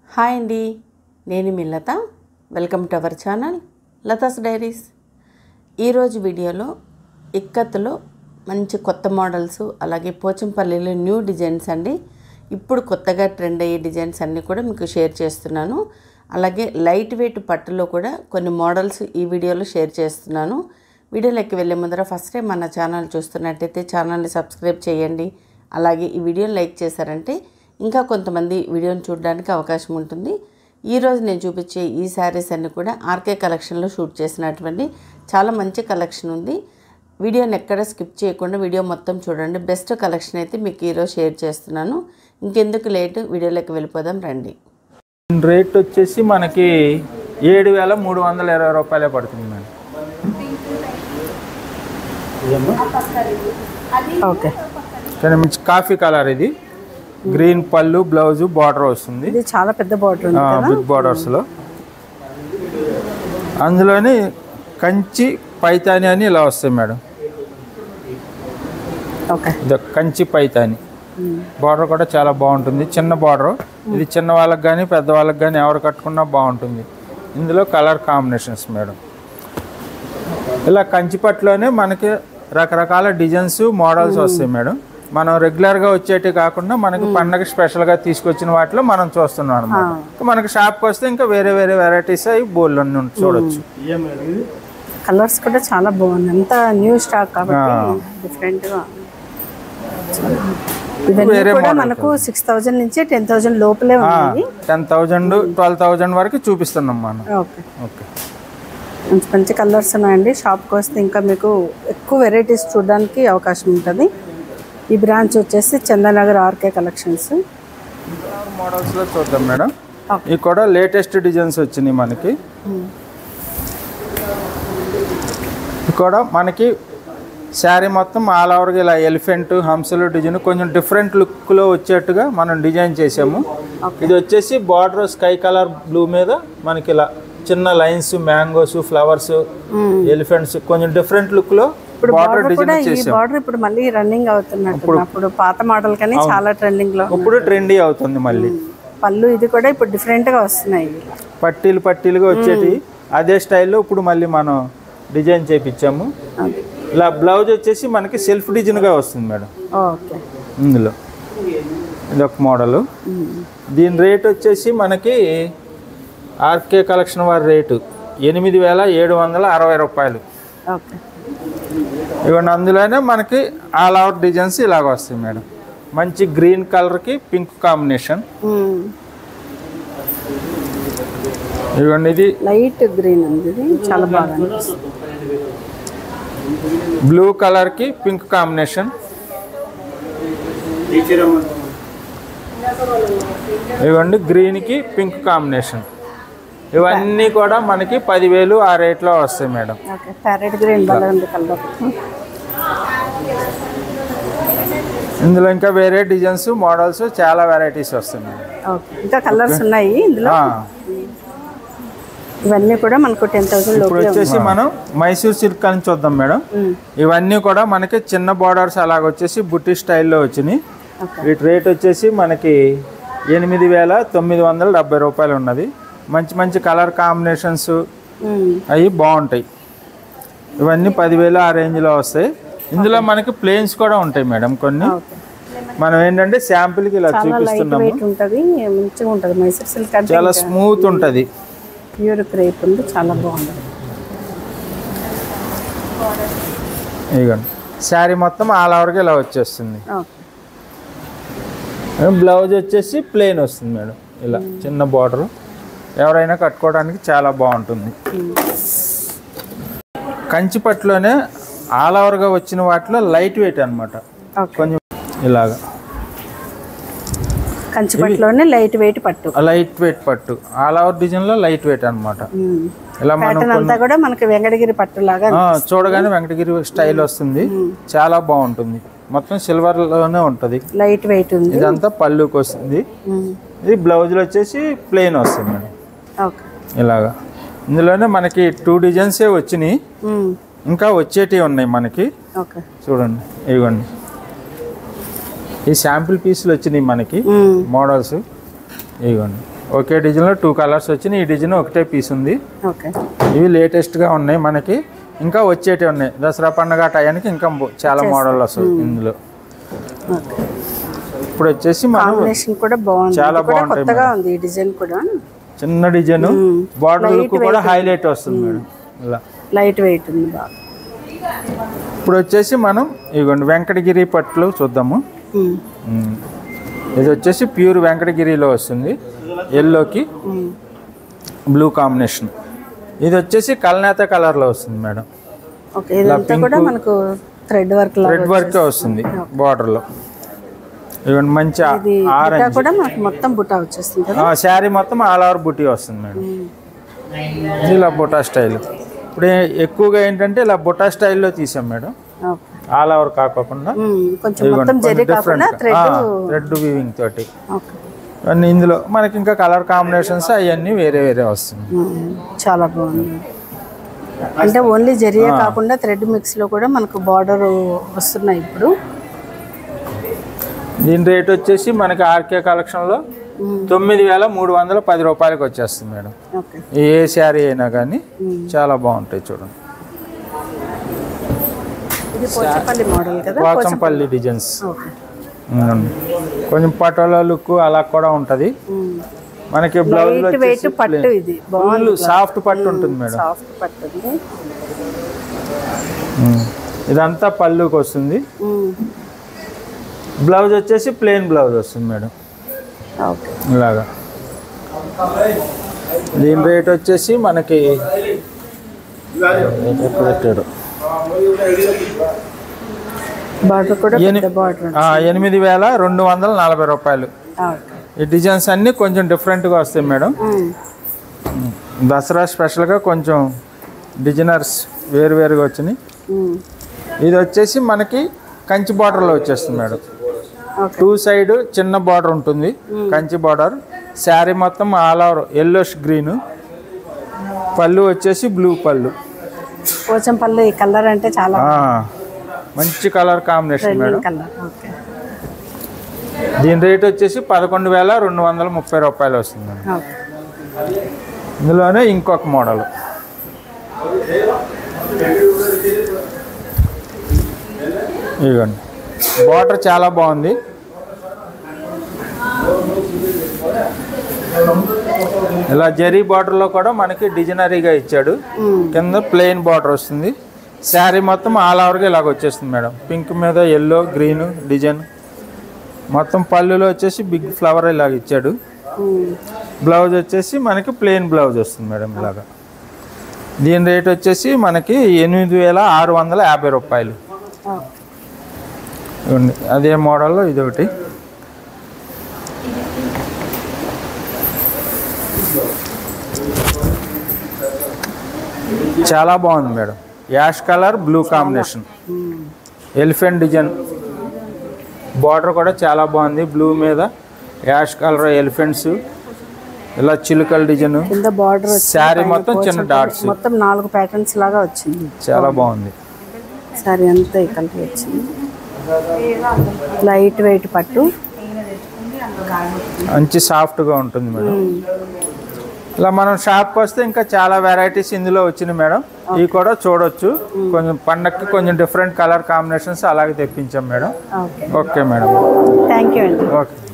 Hi అండి నేను మీ Latha welcome to our channel Latha's diaries ఈరోజు వీడియోలో ఇక్కత్తులో మంచి కొత్త మోడల్స్ అలాగే పోచంపల్లిలో న్యూ డిజైన్స్ అండి ఇప్పుడు కొత్తగా ట్రెండ్ అయ్యే డిజైన్స్ అన్నీ కూడా మీకు షేర్ చేస్తున్నాను అలాగే లైట్ వెయిట్ పట్టులో కూడా కొన్ని మోడల్స్ ఈ వీడియోలో షేర్ చేస్తున్నాను వీడియోలోకి వెళ్ళే ముందర ఫస్ట్ టైం మన ఛానల్ చూస్తున్నట్టయితే ఛానల్ని సబ్స్క్రైబ్ చేయండి అలాగే ఈ వీడియోని లైక్ చేశారంటే ఇంకా కొంతమంది వీడియోని చూడడానికి అవకాశం ఉంటుంది ఈరోజు నేను చూపించే ఈ శారీస్ అన్నీ కూడా ఆర్కే కలెక్షన్లో షూట్ చేసినటువంటి చాలా మంచి కలెక్షన్ ఉంది వీడియోని ఎక్కడ స్కిప్ చేయకుండా వీడియో మొత్తం చూడండి బెస్ట్ కలెక్షన్ అయితే మీకు ఈరోజు షేర్ చేస్తున్నాను ఇంకెందుకు లేట్ వీడియోలోకి వెళ్ళిపోదాం రండి రేట్ వచ్చేసి మనకి ఏడు వేల మూడు వందల ఇరవై రూపాయలే పడుతుంది మేడం ఓకే కానీ మంచి కాఫీ కలర్ ఇది గ్రీన్ పళ్ళు బ్లౌజ్ బార్డర్ వస్తుంది ఇది చాలా పెద్ద బార్డర్ ఉంది కదా బిగ్ బార్డర్స్లో అందులోని కంచి పైతాని అని ఇలా వస్తాయి మేడం ఓకే ఇది కంచి పైతాని బార్డర్ కూడా చాలా బాగుంటుంది చిన్న బార్డర్ ఇది చిన్న వాళ్ళకి కానీ పెద్ద వాళ్ళకి కానీ ఎవరు కట్టుకున్నా బాగుంటుంది ఇందులో కలర్ కాంబినేషన్స్ మేడం ఇలా కంచిపట్టులోనే మనకి రకరకాల డిజైన్స్ మోడల్స్ వస్తాయి మేడం మనం రెగ్యులర్గా వచ్చేటి కాకుండా మనకి పండగ స్పెషల్గా తీసుకొచ్చిన వాటిలో మనం చూస్తున్నాం అనమాట మనకి షాప్కి వస్తే ఇంకా వేరే వేరే వెరైటీస్ అవి బోల్డ్ చూడొచ్చు కలర్స్ కూడా చాలా బాగుంది అంతా న్యూ స్టాక్ కాబట్టి డిఫరెంట్ గా ఇవన్నీ వేరే కూడా model మనకు సిక్స్ థౌజండ్ నుంచి టెన్ థౌజండ్ లోపలే ఉన్నాయి టెన్ థౌజండ్ ట్వెల్వ్ థౌజండ్ వరకు చూపిస్తున్నాం మనం ఓకే ఓకే మంచి మంచి కలర్స్ ఉన్నాయండి షాప్కి వస్తే ఇంకా మీకు ఎక్కువ వెరైటీస్ చూడడానికి అవకాశం ఉంటుంది ఈ బ్రాంచ్ వచ్చేసి చందనగర్ ఆర్కే కలెక్షన్స్ మోడల్స్లో చూద్దాం మేడం Okay. ఇవి కూడా లేటెస్ట్ డిజైన్స్ వచ్చినాయి మనకి ఇది కూడా మనకి శారీ మొత్తం ఆల్ ఓవర్గా ఇలా ఎలిఫెంట్ హంసలు డిజైన్ కొంచెం డిఫరెంట్ లుక్లో వచ్చేట్టుగా మనం డిజైన్ చేసాము ఇది వచ్చేసి బార్డర్ స్కై కలర్ బ్లూ మీద మనకి ఇలా చిన్న లైన్స్ మ్యాంగోస్ ఫ్లవర్స్ ఎలిఫెంట్స్ కొంచెం డిఫరెంట్ లుక్లో ఇప్పుడు బార్డర్ బార్డర్ కూడా డిజైన్ ఈ చేసాము బార్డర్ ఇప్పుడు మళ్ళీ రన్నింగ్ అవుతున్నట్టు అప్పుడు పాత మోడల్ కానీ చాలా ట్రెండింగ్ లో ఇప్పుడు ట్రెండీ అవుతుంది మళ్ళీ పళ్ళు ఇది కూడా ఇప్పుడు డిఫరెంట్ గా వస్తున్నాయి పట్టీలు పట్టీలుగా వచ్చేటి అదే స్టైల్లో ఇప్పుడు మళ్ళీ మనం డిజైన్ చేపించాము అది. ఇలా బ్లౌజ్ వచ్చేసి మనకి సెల్ఫ్ డిజైన్గా వస్తుంది మేడం ఓకే ఇందులో ఇది ఒక మోడలు దీని రేట్ వచ్చేసి మనకి ఆర్కే కలెక్షన్ వారి రేటు ఎనిమిది వేల ఏడు వందల అరవై రూపాయలు ఓకే ఇవన్నీ అందులోనే మనకి ఆల్ అవుట్ డిజైన్స్ ఇలాగ వస్తాయి మేడం మంచి గ్రీన్ కలర్కి పింక్ కాంబినేషన్ ఇవ్వండి ఇది లైట్ గ్రీన్ ఉంది ఇది చాలా బాగా అనిపిస్తుంది బ్లూ కలర్కి పింక్ కాంబినేషన్ ఇవ్వండి గ్రీన్కి పింక్ కాంబినేషన్ ఇవన్నీ కూడా మనకి పదివేలు ఆ రేట్లో వస్తాయి మేడం ఓకే ప్యారెట్ గ్రీన్ బాగా ఉంది కలర్ ఇందులో ఇంకా వేరే డిజైన్స్ మోడల్స్ చాలా వెరైటీస్ వస్తాయి మేడం ఓకే ఇంకా కలర్స్ ఉన్నాయి ఇందులో ఆ, ఇవన్నీ కూడా మనకు టెన్ థౌసండ్ ఇప్పుడు లోపలే వచ్చేసి మనం మైసూర్ సిల్క్ అని చూద్దాం మేడం ఉమ్. ఇవన్నీ కూడా మనకి చిన్న బార్డర్స్ అలాగ వచ్చేసి బుట్టి స్టైల్లో వచ్చినాయి ఓకే వీటి రేట్ వచ్చేసి మనకి ఎనిమిది వేల తొమ్మిది వందల డెబ్బై రూపాయలు ఉన్నది మంచి మంచి కలర్ కాంబినేషన్స్ ఉమ్. అవి బాగుంటాయి ఇవన్నీ పదివేలు ఆ రేంజ్లో వస్తాయి ఇందులో మనకి ప్లేన్స్ కూడా ఉంటాయి మేడం కొన్ని ఓకే మనం ఏంటంటే శాంపిల్కి ఇలా చాలా లైట్ చూపిస్తున్నాము వెయిట్ ఉంటుంది మంచిగా ఉంటుంది మైసూర్ సిల్క్ అంటే చాలా స్మూత్ ఉంటుంది ప్యూర్ క్రేప్ ఉంది చాలా బాగుంది ఇదిగోండి శారీ మొత్తం ఆల్ ఓవర్గా ఇలా వచ్చేస్తుంది ఓకే బ్లౌజ్ వచ్చేసి ప్లెయిన్ వస్తుంది మేడం ఇలా చిన్న బార్డర్ ఎవరైనా కట్టుకోవడానికి చాలా బాగుంటుంది కంచిపట్టులోనే ఆల్ ఓవర్గా వచ్చిన వాటిలో లైట్ వెయిట్ అనమాట ఓకే కొంచెం ఇలాగా కంచిపట్టులోనే లైట్ వెయిట్ పట్టు లైట్ వెయిట్ పట్టు ఆల్ ఓవర్ డిజైన్లో లైట్ వెయిట్ అనమాట ఇలా మనం ప్యాటర్న్ అంతా కూడా మనకి వెంకటగిరి పట్టు లాగా ఆ, చూడగానే వెంకటగిరి స్టైల్ వస్తుంది చాలా బాగుంటుంది మొత్తం సిల్వర్లోనే ఉంటుంది లైట్ వెయిట్ ఉంది ఇదంతా పళ్ళుకి వస్తుంది ఉమ్. ఇది బ్లౌజ్లో వచ్చేసి ప్లెయిన్ వస్తుంది మేడం ఓకే ఇలాగా ఇందులోనే మనకి టూ డిజైన్సే వచ్చినాయి ఉమ్. ఇంకా వచ్చేటివి ఉన్నాయి మనకి ఓకే చూడండి ఇవ్వండి ఈ శాంపిల్ పీసులు వచ్చినాయి మనకి ఉమ్. మోడల్స్ ఇవ్వండి ఒకే డిజైన్లో టూ కలర్స్ వచ్చినాయి ఈ డిజైన్ ఒకటే పీస్ ఉంది ఓకే ఇవి లేటెస్ట్గా ఉన్నాయి మనకి ఇంకా వచ్చేటివి ఉన్నాయి దసరా పండుగ టయానికి ఇంకా బో- చాలా మోడల్ వస్తుంది ఇందులో ఓకే ఇప్పుడు వచ్చేసి మనం కాంబినేషన్ కూడా బాగుంది చాలా ఇది కూడా బాగుంటాయి కొత్తగా ఉంది ఈ డిజైన్ కూడా చిన్న డిజైన్ బార్డర్ లుక్ కూడా హైలైట్ వస్తుంది మేడం ఇలా లైట్ వెయిట్ ఉంది బాగా ఇప్పుడు వచ్చేసి మనం ఇదిగోండి వెంకటగిరి పట్లు చూద్దాము ఉమ్. ఉమ్. ఇది వచ్చేసి ప్యూర్ వెంకటగిరిలో వస్తుంది ఎల్లోకి ఉమ్. బ్లూ కాంబినేషన్ ఇది వచ్చేసి కల్నేత కలర్లో వస్తుంది మేడం ఓకే ఇదంతా కూడా మనకు థ్రెడ్ వర్క్ లాగా రెడ్ వర్క్ వస్తుంది బార్డర్లో ఇవన్నీ మంచి ఇది బుటా ఆరెంజ్ కూడా మనకు మొత్తం బుటా వచ్చేస్తుంది కదా శారీ మొత్తం ఆల్ ఓవర్ బుటీ వస్తుంది మేడం ఇది ఇలా బుటా స్టైల్ ఇప్పుడు ఏ- ఎక్కువగా ఏంటంటే ఇలా బుటా స్టైల్లో తీసాం మేడం ఓకే ఆల్ ఓవర్ కాకుండా ఉమ్. కొంచెం మొత్తం జరీ కాకుండా థ్రెడ్ థ్రెడ్ వీవింగ్ తోటి ఓకే అన్ని ఇందులో మనకి ఇంకా కలర్ కాంబినేషన్స్ అవన్నీ వేరే వేరే వస్తుంది ఉమ్. చాలా బాగుంది అంటే ఓన్లీ జరియే కాకుండా థ్రెడ్ మిక్స్ లో కూడా మనకు బార్డర్ వస్తున్నాయి ఇప్పుడు దీని రేట్ వచ్చేసి మనకి ఆర్కే కలెక్షన్లో తొమ్మిది వేల మూడు వందల పది రూపాయలకి వచ్చేస్తుంది మేడం ఓకే ఏ శారీ అయినా కానీ చాలా బాగుంటాయి చూడండి ఇది పోచపల్లి మోడల్ కదా వాచంపల్లి డిజైన్స్ ఓకే ఉందండి. కొంచెం పటోలా లుక్ అలా కూడా ఉంటుంది మనకి బ్లౌజ్ లైట్ వెయిట్ పట్టు ఇది బాగుంది సాఫ్ట్ పట్టు ఉంటుంది మేడం సాఫ్ట్ పట్టు ఉంది ఉమ్. ఇదంతా పళ్ళుకి వస్తుంది ఉమ్. బ్లౌజ్ వచ్చేసి ప్లెయిన్ బ్లౌజ్ వస్తుంది మేడం ఓకే ఇలాగా దీని రేట్ వచ్చేసి మనకి ఎక్కడ పెట్టాడు బార్డర్ కూడా ఎని- పెద్ద బార్డర్ ఆ, ఎనిమిది వేల రెండు వందల నలభై రూపాయలు ఓకే ఈ డిజైన్స్ అన్నీ కొంచెం డిఫరెంట్గా వస్తాయి మేడం ఉమ్. దసరా స్పెషల్గా కొంచెం డిజైనర్స్ వేరువేరుగా వచ్చినాయి ఉమ్. ఇది వచ్చేసి మనకి కంచి బార్డర్లో వచ్చేస్తుంది మేడం ఓకే టూ సైడ్ చిన్న బార్డర్ ఉంటుంది కంచి బార్డర్ శారీ మొత్తం ఆల్ ఓవర్ ఎల్లోష్ గ్రీన్ పళ్ళు వచ్చేసి బ్లూ పళ్ళు పోచంపల్లి ఈ కలర్ అంటే చాలా ఆ, మంచి colour combination madam colour okay దీని రేట్ వచ్చేసి పదకొండు వేల రెండు వందల ముప్పై రూపాయలు వస్తుంది మేడం. ఓకే ఇందులోనే ఇంకొక మోడల్ ఇదిగోండి బార్డర్ చాలా బాగుంది ఇలా జరీ బార్డర్లో కూడా మనకి డిజైనరీగా ఇచ్చాడు కింద ప్లెయిన్ బార్డర్ వస్తుంది శారీ మొత్తం ఆల్ ఓవర్గా ఇలాగ వచ్చేస్తుంది మేడం పింక్ మీద ఎల్లో గ్రీన్ డిజైన్ మొత్తం పళ్ళులో వచ్చేసి బిగ్ ఫ్లవర్ ఇలాగ ఇచ్చాడు ఉమ్. బ్లౌజ్ వచ్చేసి మనకి ప్లెయిన్ బ్లౌజ్ వస్తుంది మేడం ఇలాగా దీని రేట్ వచ్చేసి మనకి ఎనిమిది వేల ఆరు వందల యాభై రూపాయలు ఓకే ఇదిగోండి. అదే మోడల్లో ఇది ఒకటి చాలా బాగుంది madam ash colour blue combination elephant design border కూడా చాలా బాగుంది బ్లూ మీద యాష్ కలర్ ఎలిఫెంట్స్ ఇలా చిలుకల డిజైన్ కింద బార్డర్ శారీ మొత్తం చిన్న డాట్స్ మొత్తం నాలుగు ప్యాటర్న్స్ లాగా వచ్చింది చాలా బాగుంది సారీ అంతా ఈ కలర్ వచ్చింది లైట్ వెయిట్ పట్టు మంచి సాఫ్ట్గా ఉంటుంది మేడం ఇలా మనం షాప్కి వస్తే ఇంకా చాలా వెరైటీస్ ఇందులో వచ్చినాయి మేడం ఇవి కూడా చూడొచ్చు కొంచెం పండక్కి కొంచెం డిఫరెంట్ కలర్ కాంబినేషన్స్ అలాగే తెప్పించాం madam okay okay madam thank you అండి ఓకే